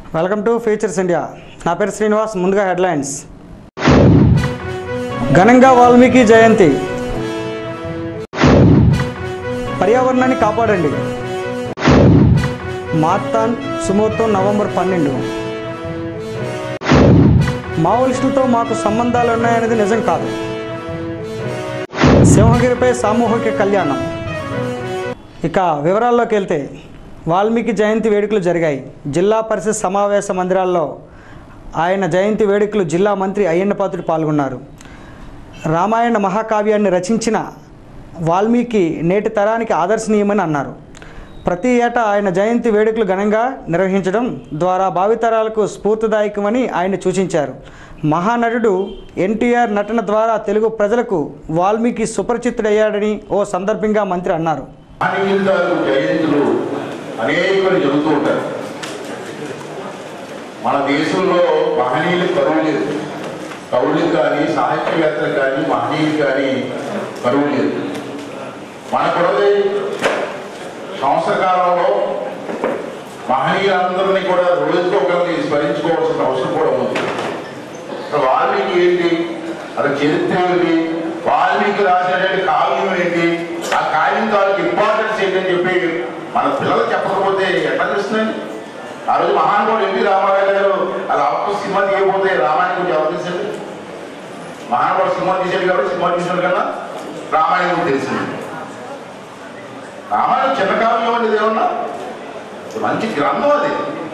Welcome to features India నా పేరు శ్రీనివాస్ ముందుగా హెడ్లైన్స్ ఘనంగా వాల్మీకి జయంతి పర్యావరణాన్ని కాపాడండి మార్తాన్ సుమోత్తం నవంబర్ పన్నెండు మావోయిస్టులతో మాకు సంబంధాలు ఉన్నాయనేది నిజం కాదు సింహగిరిపై సామూహిక కళ్యాణం ఇక వివరాల్లోకి వెళ్తే వాల్మీకి జయంతి వేడుకలు జరిగాయి జిల్లా పరిషత్ సమావేశ మందిరాల్లో ఆయన జయంతి వేడుకలు జిల్లా మంత్రి అయ్యన్నపాత్రుడు పాల్గొన్నారు రామాయణ మహాకావ్యాన్ని రచించిన వాల్మీకి నేటి తరానికి ఆదర్శనీయమని అన్నారు ప్రతి ఏటా ఆయన జయంతి వేడుకలు ఘనంగా నిర్వహించడం ద్వారా భావితరాలకు స్ఫూర్తిదాయకమని ఆయన సూచించారు మహానటుడు ఎన్టీఆర్ నటన ద్వారా తెలుగు ప్రజలకు వాల్మీకి సుపరిచితుడయ్యాడని ఓ సందర్భంగా మంత్రి అన్నారు మహనీయులు జయంతులు అనేకలు జరుగుతూ ఉంటారు మన దేశంలో మహనీయులు కరువు లేదు కవులకు కానీ సాహిత్యవేత్తలకు కానీ మహనీయులు కానీ కరువు లేదు మనకున్నది సంవత్సర కాలంలో మహనీయులందరినీ కూడా రోజుకి ఒకరిని స్మరించుకోవాల్సిన అవసరం కూడా ఉంది అసలు వాల్మీకి ఏంటి అసలు చరిత్ర ఏంటి వాల్మీకి రాసినటువంటి కావ్యం ఏంటి ఆ కావ్యం తాలూకు ఇంపార్టెన్స్ ఏంటని చెప్పి మన పిల్లలు చెప్పకపోతే ఎట్లా తెలుస్తుందండి ఆ రోజు మహానుభావుడు ఎన్టీ రామారావు గారు అలా అవకాశం సినిమా తీయకపోతే రామాయణం గురించి ఎవరు తెలిసింది మహానుభావుడు సినిమా తీసాడు కాబట్టి సినిమా తీసాడు కన్నా రామాయణం గురించి తెలిసింది రామాయణం చిన్న కావ్యం అనేది ఏమన్నా మంచి గ్రంథం అది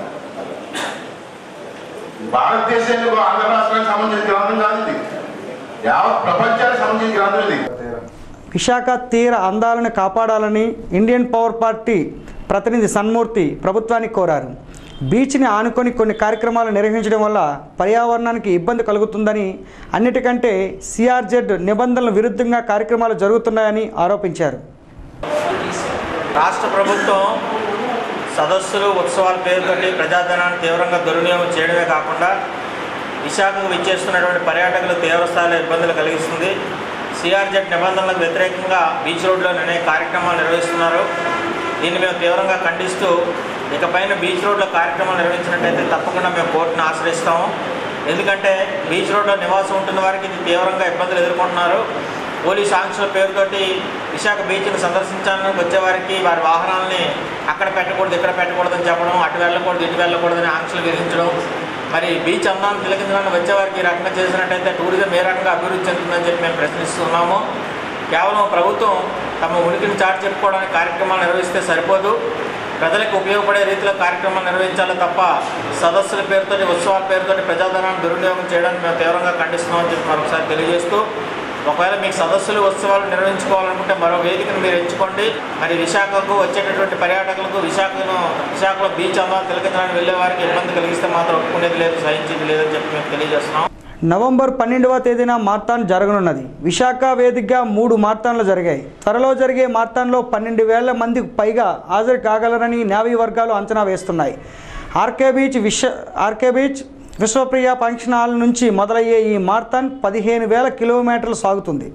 భారతదేశానికి ఆంధ్ర రాష్ట్రానికి సంబంధించిన గ్రంథం కాదు ఇది యావత్ ప్రపంచానికి సంబంధించిన గ్రంథం ఇది విశాఖ తీర అందాలను కాపాడాలని ఇండియన్ పవర్ పార్టీ ప్రతినిధి సన్మూర్తి ప్రభుత్వానికి కోరారు బీచ్ని ఆనుకొని కొన్ని కార్యక్రమాలు నిర్వహించడం వల్ల పర్యావరణానికి ఇబ్బంది కలుగుతుందని అన్నిటికంటే సిఆర్జెడ్ నిబంధనల విరుద్ధంగా కార్యక్రమాలు జరుగుతున్నాయని ఆరోపించారు రాష్ట్ర ప్రభుత్వం సదస్సులు ఉత్సవాల పేరుతోటి ప్రజాధనాన్ని తీవ్రంగా దుర్వినియోగం చేయడమే కాకుండా విశాఖకు విచ్చేస్తున్నటువంటి పర్యాటకులు తీవ్రస్థాయిలో ఇబ్బందులు కలిగిస్తుంది సిఆర్జెడ్ నిబంధనలకు వ్యతిరేకంగా బీచ్ రోడ్లో అనేక కార్యక్రమాలు నిర్వహిస్తున్నారు దీన్ని మేము తీవ్రంగా ఖండిస్తూ ఇకపైన బీచ్ రోడ్లో కార్యక్రమాలు నిర్వహించినట్టయితే తప్పకుండా మేము కోర్టును ఆశ్రయిస్తాము ఎందుకంటే బీచ్ రోడ్లో నివాసం ఉంటున్న వారికి ఇది తీవ్రంగా ఇబ్బందులు ఎదుర్కొంటున్నారు పోలీస్ ఆంక్షల పేరుతోటి విశాఖ బీచ్ను సందర్శించాలని వచ్చేవారికి వారి వాహనాలని అక్కడ పెట్టకూడదు ఇక్కడ పెట్టకూడదని చెప్పడం అటు వెళ్ళకూడదు ఇటు వెళ్ళకూడదని ఆంక్షలు విధించడం మరి బీచ్ అందాన్ని తిలకించడానికి వచ్చేవారికి ఈ రకంగా చేసినట్టయితే టూరిజం ఏ రకంగా అభివృద్ధి చెందుతుందని చెప్పి మేము ప్రశ్నిస్తున్నాము కేవలం ప్రభుత్వం తమ ఉనికిని చాటి చెప్పుకోవడానికి కార్యక్రమాలు నిర్వహిస్తే సరిపోదు ప్రజలకు ఉపయోగపడే రీతిలో కార్యక్రమాలు నిర్వహించాలి తప్ప సదస్సుల పేరుతోటి ఉత్సవాల పేరుతోటి ప్రజాధనాన్ని దుర్వినియోగం చేయడానికి మేము తీవ్రంగా ఖండిస్తున్నామని చెప్పి మరొకసారి తెలియజేస్తూ ఒకవేళ మీకు సదస్సులు ఉత్సవాలు నిర్వహించుకోవాలనుకుంటే మరో వేదికను మీరు ఎంచుకోండి మరి విశాఖకు వచ్చేటటువంటి పర్యాటకులకు విశాఖను విశాఖలో బీచ్ అందాలు తిలకించడానికి వెళ్ళే వారికి ఇబ్బంది కలిగిస్తే మాత్రం ఒప్పుకునేది లేదు సహించేది లేదని చెప్పి మేము తెలియజేస్తున్నాం నవంబర్ పన్నెండవ తేదీన మార్తాన్ జరగనున్నది విశాఖ వేదికగా మూడు మార్తాన్లు జరిగాయి త్వరలో జరిగే మార్తాన్లో పన్నెండు వేల మందికి పైగా హాజరు కాగలరని నేవీ వర్గాలు అంచనా వేస్తున్నాయి RK beach Viswa RK beach Viswapriya function hall నుంచి మొదలయ్యే ఈ మార్తాన్ పదిహేను వేల కిలోమీటర్లు సాగుతుంది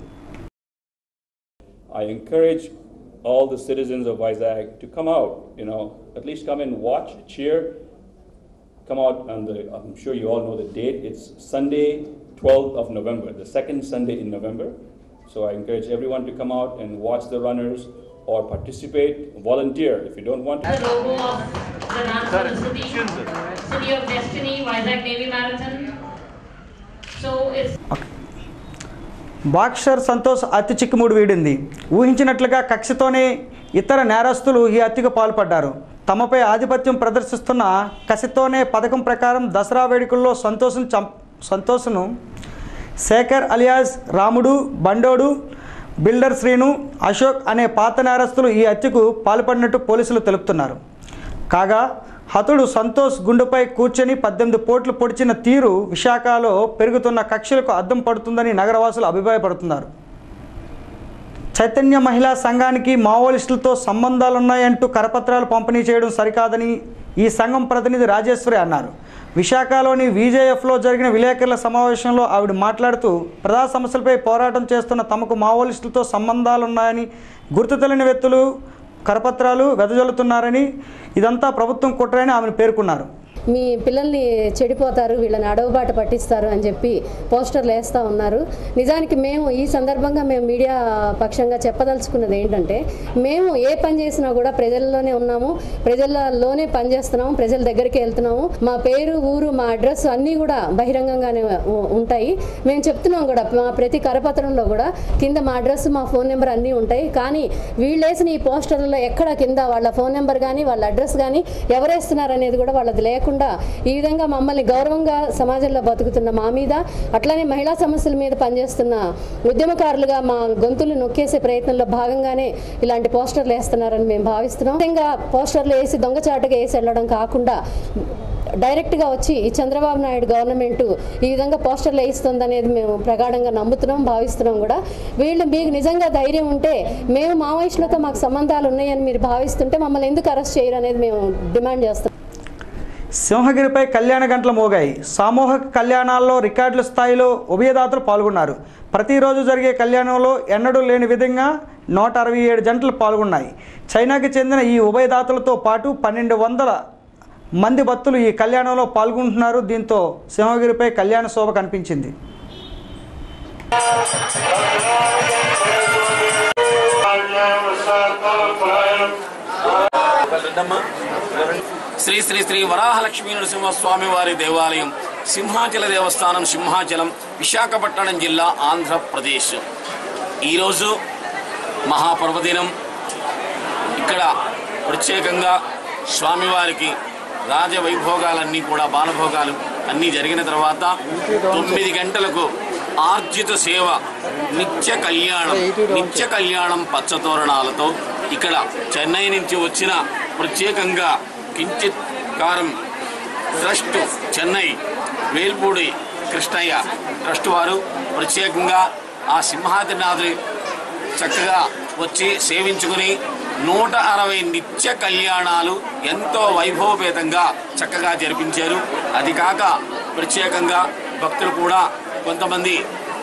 I encourage all the citizens of Vizag to come out, you know, at least come and watch, cheer. Come out on the, I'm sure you all know the date. It's Sunday, 12th of November, the second Sunday in November. So I encourage everyone to come out and watch the runners or participate, volunteer if you don't want to. the logo of the National City, City of Destiny, Vizag Navy Marathon. So it's boxer Santosh అతి చిక్కుముడి వీడింది ఊహించినట్లుగా కక్షతోనే ఇతర నేరస్తులు ఈ హత్యకు పాల్పడ్డారు తమపై ఆధిపత్యం ప్రదర్శిస్తున్న కసితోనే పథకం ప్రకారం దసరా వేడుకల్లో సంతోషం చం సంతోష్ను శేఖర్ అలియాస్ రాముడు బండోడు బిల్డర్ శ్రీను అశోక్ అనే పాత నేరస్తులు ఈ హత్యకు పాల్పడినట్టు పోలీసులు తెలుపుతున్నారు కాగా హతుడు సంతోష్ గుండెపై కూర్చొని పద్దెనిమిది పోట్లు పొడిచిన తీరు విశాఖలో పెరుగుతున్న కక్షలకు అద్దం పడుతుందని నగరవాసులు అభిప్రాయపడుతున్నారు చైతన్య మహిళా సంఘానికి మావోయిస్టులతో సంబంధాలున్నాయంటూ కరపత్రాలు పంపిణీ చేయడం సరికాదని ఈ సంఘం ప్రతినిధి రాజేశ్వరి అన్నారు విశాఖలోని విజేఎఫ్లో జరిగిన విలేకరుల సమావేశంలో ఆవిడ మాట్లాడుతూ ప్రజా సమస్యలపై పోరాటం చేస్తున్న తమకు మావోయిస్టులతో సంబంధాలున్నాయని గుర్తు తెలియని వ్యక్తులు కరపత్రాలు వెదజల్లుతున్నారని ఇదంతా ప్రభుత్వం కుట్రని ఆమెను పేర్కొన్నారు మీ పిల్లల్ని చెడిపోతారు వీళ్ళని అడవుబాట పట్టిస్తారు అని చెప్పి పోస్టర్లు వేస్తూ ఉన్నారు నిజానికి మేము ఈ సందర్భంగా మేము మీడియా పక్షంగా చెప్పదలుచుకున్నది ఏంటంటే మేము ఏ పని చేసినా కూడా ప్రజల్లోనే ఉన్నాము ప్రజలలోనే పనిచేస్తున్నాము ప్రజల దగ్గరికి వెళ్తున్నాము మా పేరు ఊరు మా అడ్రస్ అన్నీ కూడా బహిరంగంగానే ఉ- ఉంటాయి మేము చెప్తున్నాం కూడా మా ప్రతి కరపత్రంలో కూడా కింద మా అడ్రస్ మా ఫోన్ నెంబర్ అన్నీ ఉంటాయి కానీ వీళ్ళు వేసిన ఈ పోస్టర్లలో ఎక్కడ కింద వాళ్ళ ఫోన్ నెంబర్ కానీ వాళ్ళ అడ్రస్ కానీ ఎవరేస్తున్నారు అనేది కూడా వాళ్ళది లేకుండా ఈ విధంగా మమ్మల్ని గౌరవంగా సమాజంలో బతుకుతున్న మా మీద అట్లానే మహిళా సమస్యల మీద పనిచేస్తున్న ఉద్యమకారులుగా మా గొంతులు నొక్కేసే ప్రయత్నంలో భాగంగానే ఇలాంటి పోస్టర్లు వేస్తున్నారని మేము భావిస్తున్నాం ముఖ్యంగా పోస్టర్లు వేసి దొంగచాటుగా వేసి వెళ్ళడం కాకుండా డైరెక్ట్గా వచ్చి ఈ చంద్రబాబు నాయుడు గవర్నమెంట్ ఈ విధంగా పోస్టర్లు వేయిస్తుంది అనేది మేము ప్రగాఢంగా నమ్ముతున్నాం భావిస్తున్నాం కూడా వీళ్ళు మీకు నిజంగా ధైర్యం ఉంటే మేము మావోయిస్టులతో మాకు సంబంధాలు ఉన్నాయని మీరు భావిస్తుంటే మమ్మల్ని ఎందుకు అరెస్ట్ చేయరు అనేది మేము డిమాండ్ చేస్తాం సింహగిరిపై కళ్యాణ గంటలు మోగాయి సామూహిక కళ్యాణాల్లో రికార్డుల స్థాయిలో ఉభయదాతలు పాల్గొన్నారు ప్రతిరోజు జరిగే కళ్యాణంలో ఎన్నడూ లేని విధంగా నూట అరవై ఏడు జంటలు పాల్గొన్నాయి చైనాకి చెందిన ఈ ఉభయదాతలతో పాటు పన్నెండు వందల మంది భక్తులు ఈ కళ్యాణంలో పాల్గొంటున్నారు దీంతో సింహగిరిపై కళ్యాణ శోభ కనిపించింది శ్రీ శ్రీ శ్రీ వరాహలక్ష్మీ నరసింహస్వామి వారి దేవాలయం సింహాచల దేవస్థానం సింహాచలం విశాఖపట్నం జిల్లా ఆంధ్రప్రదేశ్ ఈరోజు మహాపర్వదినం ఇక్కడ ప్రత్యేకంగా స్వామివారికి రాజవైభోగాలన్నీ కూడా బాలభోగాలు అన్నీ జరిగిన తర్వాత తొమ్మిది గంటలకు ఆర్జిత సేవ నిత్య కళ్యాణం నిత్య కళ్యాణం పచ్చతోరణాలతో ఇక్కడ చెన్నై నుంచి వచ్చిన ప్రత్యేకంగా కించిత్ కారం ట్రస్ట్ చెన్నై వేల్పూడి కృష్ణయ్య ట్రస్ట్ వారు ప్రత్యేకంగా ఆ సింహాద్రినాథుని చక్కగా వచ్చి సేవించుకుని నూట అరవై నిత్య కళ్యాణాలు ఎంతో వైభవపేతంగా చక్కగా జరిపించారు అది కాక ప్రత్యేకంగా భక్తులు కూడా కొంతమంది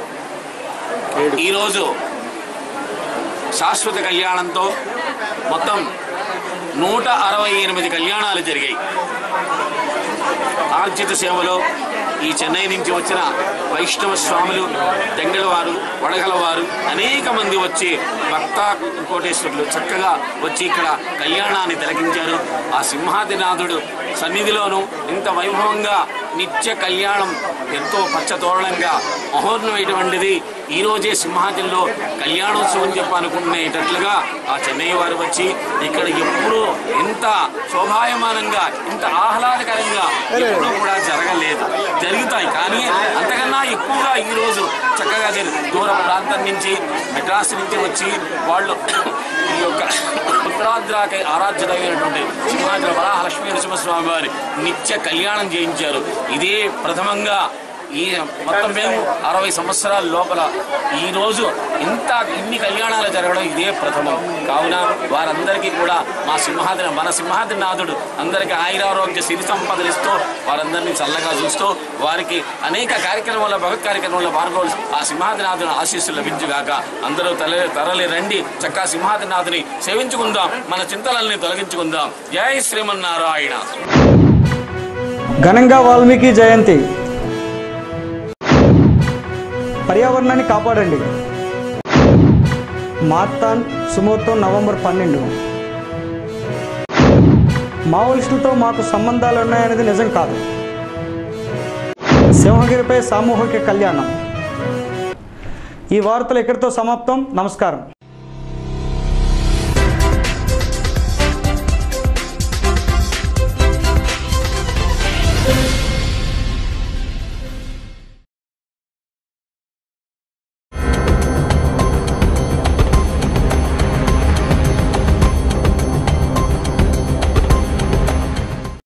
ఈరోజు శాశ్వత కళ్యాణంతో మొత్తం నూట అరవై ఎనిమిది కళ్యాణాలు జరిగాయి ఆర్జిత సేవలో ఈ చెన్నై నుంచి వచ్చిన వైష్ణవ స్వాములు తెంగళ వారు వడగల వారు అనేక మంది వచ్చి భక్త కోటేశ్వరులు చక్కగా వచ్చి ఇక్కడ కళ్యాణాన్ని తిలకించారు ఆ సింహాదినాథుడు సన్నిధిలోనూ ఇంత వైభవంగా నిత్య కళ్యాణం ఎంతో పచ్చతోరణంగా మహోన్నమైనటువంటిది ఈ రోజే సింహాచలంలో కళ్యాణోత్సవం చెప్పి అనుకునేటట్లుగా ఆ చెన్నై వారు వచ్చి ఇక్కడ ఎప్పుడూ ఇంత శోభాయమానంగా ఇంత ఆహ్లాదకరంగా ఎప్పుడూ కూడా జరగలేదు జరుగుతాయి కానీ అంతకన్నా ఎక్కువగా ఈ రోజు చక్కగా జరి దూర ప్రాంతం నుంచి మెడ్రాస్ నుంచి వచ్చి వాళ్ళు ఈ యొక్క ఉత్తరాంధ్రాకి ఆరాధ్యుడైనటువంటి సింహాచల వరాహలక్ష్మీ నరసింహస్వామి వారి నిత్య కళ్యాణం చేయించారు ఇదే ప్రథమంగా ఈ మొత్తం మేము అరవై సంవత్సరాల లోపల ఈ రోజు ఇంత ఇన్ని కళ్యాణాలు జరగడం ఇదే ప్రథమం కావున వారందరికీ కూడా మా సింహాద్రి మన సింహాద్రినాథుడు అందరికీ ఆయురారోగ్య సిరి సంపదలు ఇస్తూ వారందరినీ చల్లగా చూస్తూ వారికి అనేక కార్యక్రమాల భగవత్ కార్యక్రమంలో పాల్గొని ఆ సింహాద్రినాథుని ఆశీస్సులు లభించుగాక అందరూ తల తరలి రండి చక్కా సింహాద్రినాథుని సేవించుకుందాం మన చింతలల్ని తొలగించుకుందాం జై శ్రీమన్నారాయణ ఘనంగా వాల్మీకి జయంతి పర్యావరణాన్ని కాపాడండి మార్తాన్ సుమోతో నవంబర్ పన్నెండు మావోయిస్టులతో మాకు సంబంధాలు ఉన్నాయనేది నిజం కాదు సింహగిరిపై సామూహిక కళ్యాణం ఈ వార్తలు ఇక్కడితో సమాప్తం నమస్కారం